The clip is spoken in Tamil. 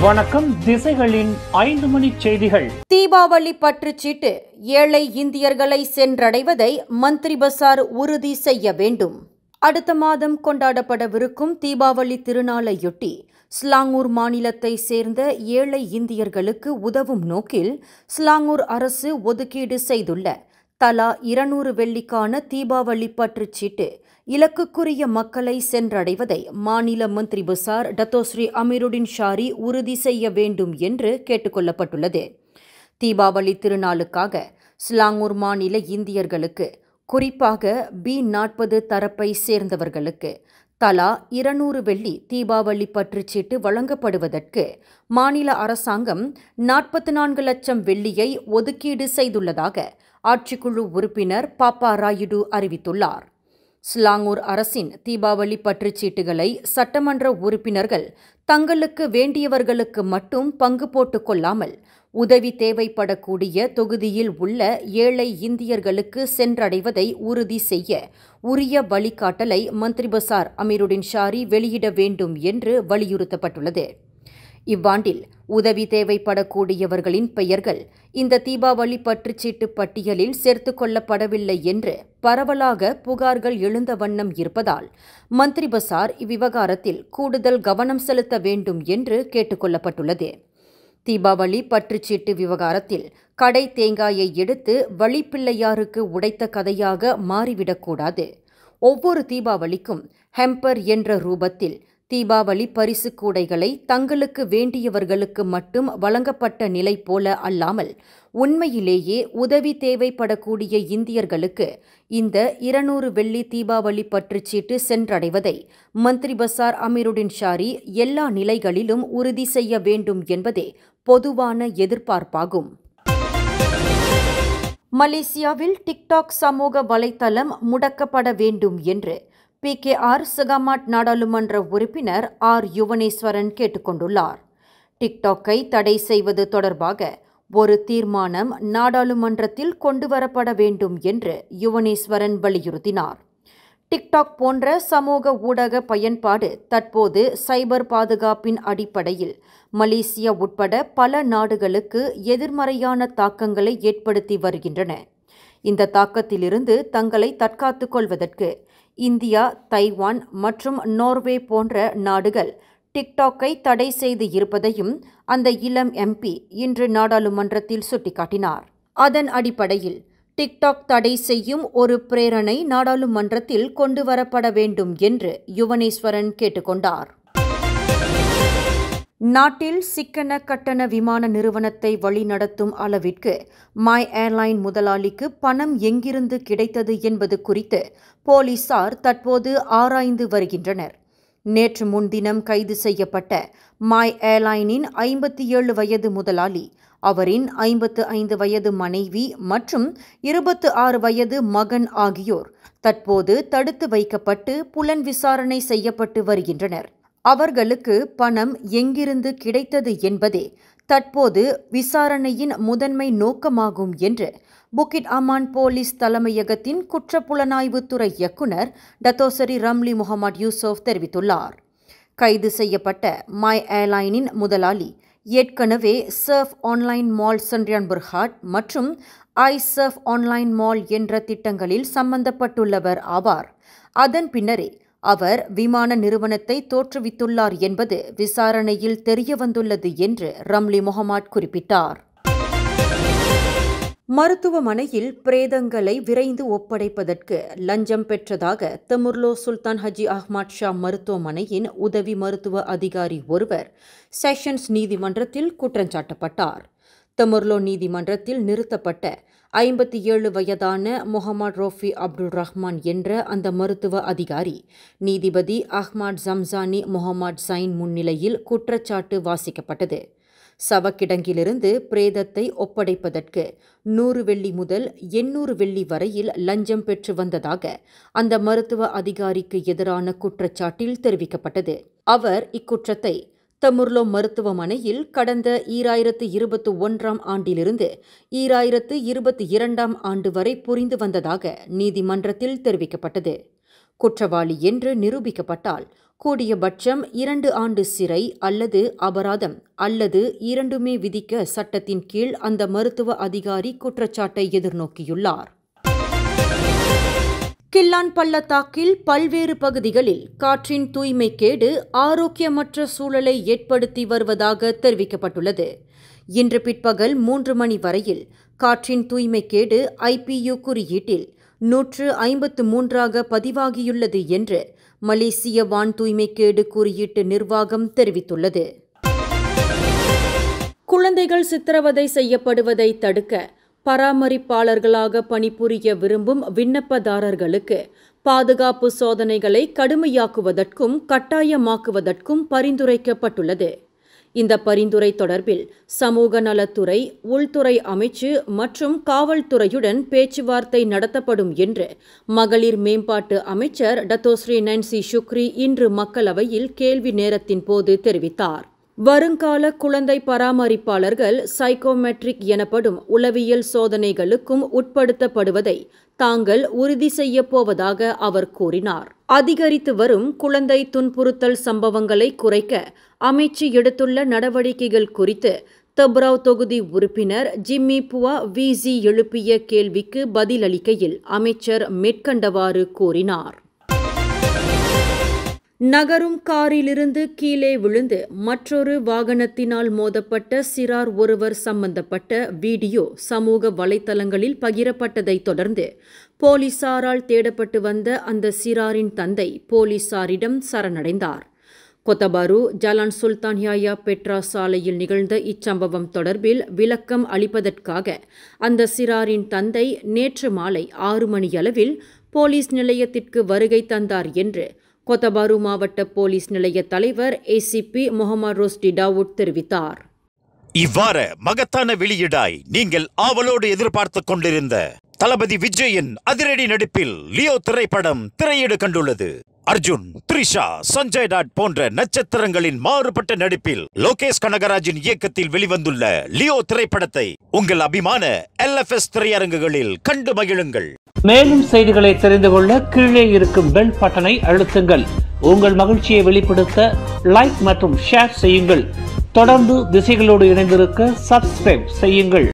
வணக்கம் திசைகளின் ஐந்து மணி செய்திகள் தீபாவளி பற்றுச்சீட்டு ஏழை இந்தியர்களை சென்றடைவதை மந்திரி பசார் உறுதி செய்ய வேண்டும் அடுத்த மாதம் கொண்டாடப்படவிருக்கும் தீபாவளி திருநாளையொட்டி ஸ்லாங்கூர் மாநிலத்தை சேர்ந்த ஏழை இந்தியர்களுக்கு உதவும் நோக்கில் ஸ்லாங்கூர் அரசு ஒதுக்கீடு செய்துள்ள தலா இருநூறு வெள்ளிக்கான தீபாவளி பற்றுச்சீட்டு இலக்குக்குரிய மக்களை சென்றடைவதை மாநில மந்திரி பசார் டத்தோஸ்ரீ அமீருடின் ஷாரி உறுதி செய்ய வேண்டும் என்று கேட்டுக்கொள்ளப்பட்டுள்ளது தீபாவளி திருநாளுக்காக ஸ்லாங்கூர் மாநில இந்தியர்களுக்கு குறிப்பாக பி நாற்பது தரப்பை சேர்ந்தவர்களுக்கு தலா இருநூறு வெள்ளி தீபாவளி பற்றுச்சீட்டு வழங்கப்படுவதற்கு மாநில அரசாங்கம் நாற்பத்தி நான்கு லட்சம் வெள்ளியை ஒதுக்கீடு செய்துள்ளதாக ஆட்சிக்குழு உறுப்பினர் பாப்பா ராயுடு அறிவித்துள்ளார் ஸ்லாங்கூர் அரசின் தீபாவளி பற்றுச்சீட்டுகளை சட்டமன்ற உறுப்பினர்கள் தங்களுக்கு வேண்டியவர்களுக்கு மட்டும் பங்கு போட்டுக் கொள்ளாமல் உதவி தேவைப்படக்கூடிய தொகுதியில் உள்ள ஏழை இந்தியர்களுக்கு சென்றடைவதை உறுதி செய்ய உரிய வழிகாட்டலை மந்திரி பசார் அமீருடின் ஷாரி வெளியிட வேண்டும் என்று வலியுறுத்தப்பட்டுள்ளது இவ்வாண்டில் உதவி தேவைப்படக்கூடியவர்களின் பெயர்கள் இந்த தீபாவளி பற்றுச்சீட்டு பட்டியலில் சேர்த்துக் கொள்ளப்படவில்லை என்று பரவலாக புகார்கள் எழுந்த வண்ணம் இருப்பதால் மந்திரி பசார் இவ்விவகாரத்தில் கூடுதல் கவனம் செலுத்த வேண்டும் என்று கேட்டுக்கொள்ளப்பட்டுள்ளது தீபாவளி பற்றுச்சீட்டு விவகாரத்தில் கடை தேங்காயை எடுத்து வழிப்பிள்ளையாருக்கு உடைத்த கதையாக மாறிவிடக்கூடாது ஒவ்வொரு தீபாவளிக்கும் ஹெம்பர் என்ற ரூபத்தில் தீபாவளி பரிசு கூடைகளை தங்களுக்கு வேண்டியவர்களுக்கு மட்டும் வழங்கப்பட்ட நிலை போல அல்லாமல் உண்மையிலேயே உதவி தேவைப்படக்கூடிய இந்தியர்களுக்கு இந்த இருநூறு வெள்ளி தீபாவளி பற்றுச்சீட்டு சென்றடைவதை மந்திரி பசார் அமீருடின் ஷாரி எல்லா நிலைகளிலும் உறுதி செய்ய வேண்டும் என்பதே பொதுவான எதிர்பார்ப்பாகும் மலேசியாவில் டிக்டாக் சமூக வலைத்தளம் முடக்கப்பட வேண்டும் என்று பி கே ஆர் சகாமாட் நாடாளுமன்ற உறுப்பினர் ஆர் யுவனேஸ்வரன் கேட்டுக்கொண்டுள்ளார் டிக்டாக்கை தடை செய்வது தொடர்பாக ஒரு தீர்மானம் நாடாளுமன்றத்தில் கொண்டுவரப்பட வேண்டும் என்று யுவனேஸ்வரன் வலியுறுத்தினார் டிக்டாக் போன்ற சமூக ஊடக பயன்பாடு தற்போது சைபர் பாதுகாப்பின் அடிப்படையில் மலேசியா உட்பட பல நாடுகளுக்கு எதிர்மறையான தாக்கங்களை ஏற்படுத்தி வருகின்றன இந்த தாக்கத்திலிருந்து தங்களை தற்காத்துக் கொள்வதற்கு இந்தியா தைவான் மற்றும் நோர்வே போன்ற நாடுகள் டிக்டாக்கை தடை செய்து இருப்பதையும் அந்த இளம் எம்பி இன்று நாடாளுமன்றத்தில் சுட்டிக்காட்டினார் அதன் அடிப்படையில் டிக்டாக் தடை செய்யும் ஒரு பிரேரணை நாடாளுமன்றத்தில் கொண்டுவரப்பட வேண்டும் என்று யுவனேஸ்வரன் கேட்டுக்கொண்டார் நாட்டில் சிக்கன கட்டண விமான நிறுவனத்தை வழிநடத்தும் அளவிற்கு மை ஏர்லைன் முதலாளிக்கு பணம் எங்கிருந்து கிடைத்தது என்பது குறித்து போலீசார் தற்போது ஆராய்ந்து வருகின்றனர் நேற்று முன்தினம் கைது செய்யப்பட்ட மை ஏர்லைனின் ஐம்பத்தி ஏழு வயது முதலாளி அவரின் ஐம்பத்து ஐந்து வயது மனைவி மற்றும் இருபத்து ஆறு வயது மகன் ஆகியோர் தற்போது தடுத்து வைக்கப்பட்டு புலன் விசாரணை செய்யப்பட்டு வருகின்றனர் அவர்களுக்கு பணம் எங்கிருந்து கிடைத்தது என்பதே தற்போது விசாரணையின் முதன்மை நோக்கமாகும் என்று புக்கிட் அமான் போலீஸ் தலைமையகத்தின் குற்றப்புலனாய்வுத்துறை இயக்குநர் டத்தோசரி ரம்லி முகமது யூசுப் தெரிவித்துள்ளார் கைது செய்யப்பட்ட மை ஏர்லைனின் முதலாளி ஏற்கனவே சர்ஃப் ஆன்லைன் மால் சன்ரியான் புர்ஹாட் மற்றும் ஐ சர்ஃப் ஆன்லைன் மால் என்ற திட்டங்களில் சம்பந்தப்பட்டுள்ளவர் ஆவார் அதன் பின்னரே அவர் விமான நிறுவனத்தை தோற்றுவித்துள்ளார் என்பது விசாரணையில் தெரியவந்துள்ளது என்று ரம்லி முகமது குறிப்பிட்டார் மருத்துவமனையில் பிரேதங்களை விரைந்து ஒப்படைப்பதற்கு லஞ்சம் பெற்றதாக தெமுர்லோ சுல்தான் ஹஜி அஹ்மத் ஷா மருத்துவமனையின் உதவி மருத்துவ அதிகாரி ஒருவர் செஷன்ஸ் நீதிமன்றத்தில் குற்றஞ்சாட்டப்பட்டார் தெமுர்லோ நீதிமன்றத்தில் நிறுத்தப்பட்ட ஐம்பத்தி ஏழு வயதான முகமது ரோஃபி அப்துல் ரஹ்மான் என்ற அந்த மருத்துவ அதிகாரி நீதிபதி அஹ்மத் ஜம்சானி முகமது சைன் முன்னிலையில் குற்றச்சாட்டு வாசிக்கப்பட்டது சவக்கிடங்கிலிருந்து பிரேதத்தை ஒப்படைப்பதற்கு நூறு வெள்ளி முதல் எண்ணூறு வெள்ளி வரையில் லஞ்சம் பெற்று வந்ததாக அந்த மருத்துவ அதிகாரிக்கு எதிரான குற்றச்சாட்டில் தெரிவிக்கப்பட்டது அவர் இக்குற்றத்தை தமுர்லோ மருத்துவமனையில் கடந்த ஈராயிரத்து இருபத்தி ஒன்றாம் ஆண்டிலிருந்து ஈராயிரத்து இருபத்தி இரண்டாம் ஆண்டு வரை புரிந்து வந்ததாக நீதிமன்றத்தில் தெரிவிக்கப்பட்டது குற்றவாளி என்று நிரூபிக்கப்பட்டால் கூடியபட்சம் இரண்டு ஆண்டு சிறை அல்லது அபராதம் அல்லது இரண்டுமே விதிக்க சட்டத்தின் கீழ் அந்த மருத்துவ அதிகாரி குற்றச்சாட்டை எதிர்நோக்கியுள்ளார் கில்லான் பள்ளத்தாக்கில் பல்வேறு பகுதிகளில் காற்றின் தூய்மை கேடு ஆரோக்கியமற்ற சூழலை ஏற்படுத்தி வருவதாக தெரிவிக்கப்பட்டுள்ளது இன்று பிற்பகல் மூன்று மணி வரையில் காற்றின் தூய்மை கேடு ஐபியு குறியீட்டில் நூற்று ஐம்பத்து மூன்றாக பதிவாகியுள்ளது என்று மலேசிய வான் தூய்மை கேடு குறியீட்டு நிர்வாகம் தெரிவித்துள்ளது குழந்தைகள் சித்திரவதை செய்யப்படுவதை தடுக்க பராமரிப்பாளர்களாக பணிபுரிய விரும்பும் விண்ணப்பதாரர்களுக்கு பாதுகாப்பு சோதனைகளை கடுமையாக்குவதற்கும் கட்டாயமாக்குவதற்கும் பரிந்துரைக்கப்பட்டுள்ளது இந்த பரிந்துரை தொடர்பில் சமூக நலத்துறை உள்துறை அமைச்சு மற்றும் காவல்துறையுடன் பேச்சுவார்த்தை நடத்தப்படும் என்று மகளிர் மேம்பாட்டு அமைச்சர் டத்தோஸ்ரீ நான்சி சுக்ரி இன்று மக்களவையில் கேள்வி நேரத்தின் போது தெரிவித்தார் வருங்கால குழந்தை பராமரிப்பாளர்கள் சைக்கோமெட்ரிக் எனப்படும் உளவியல் சோதனைகளுக்கும் உட்படுத்தப்படுவதை தாங்கள் உறுதி செய்யப் போவதாக அவர் கூறினார் அதிகரித்து வரும் குழந்தை துன்புறுத்தல் சம்பவங்களை குறைக்க அமைச்சு எடுத்துள்ள நடவடிக்கைகள் குறித்து தப்ராவ் தொகுதி உறுப்பினர் ஜிம்மி புவா விசி எழுப்பிய கேள்விக்கு பதிலளிக்கையில் அமைச்சர் மேற்கண்டவாறு கூறினார் நகரும் காரிலிருந்து கீழே விழுந்து மற்றொரு வாகனத்தினால் மோதப்பட்ட சிறார் ஒருவர் சம்பந்தப்பட்ட வீடியோ சமூக வலைத்தளங்களில் பகிரப்பட்டதைத் தொடர்ந்து போலீசாரால் தேடப்பட்டு வந்த அந்த சிறாரின் தந்தை போலீசாரிடம் சரணடைந்தார் கொத்தபாரு ஜலான் சுல்தான் யாயா பெட்ரா சாலையில் நிகழ்ந்த இச்சம்பவம் தொடர்பில் விளக்கம் அளிப்பதற்காக அந்த சிறாரின் தந்தை நேற்று மாலை ஆறு மணியளவில் போலீஸ் நிலையத்திற்கு வருகை தந்தார் என்று கொத்தபாரு மாவட்ட போலீஸ் நிலைய தலைவர் ஏசிபி முகமது ரோஸ்டி டாவூட் தெரிவித்தார் இவ்வாறு மகத்தான வெளியீடாய் நீங்கள் ஆவலோடு எதிர்பார்த்து கொண்டிருந்த தளபதி விஜயின் அதிரடி நடிப்பில் லியோ திரைப்படம் திரையீடு கண்டுள்ளது அர்ஜுன் த்ரிஷா சஞ்சய் டாட் போன்ற நட்சத்திரங்களின் மாறுபட்ட நடிப்பில் லோகேஷ் கனகராஜின் இயக்கத்தில் வெளிவந்துள்ள லியோ திரைப்படத்தை உங்கள் அபிமான எல்எஃப்எஸ் திரையரங்குகளில் கண்டு மகிழுங்கள் மேலும் செய்திகளை தெரிந்து கொள்ள கீழே இருக்கும் பெல் பட்டனை அழுத்துங்கள் உங்கள் மகிழ்ச்சியை வெளிப்படுத்த லைக் மற்றும் ஷேர் செய்யுங்கள் தொடர்ந்து திசைகளோடு இணைந்திருக்க சப்ஸ்கிரைப் செய்யுங்கள்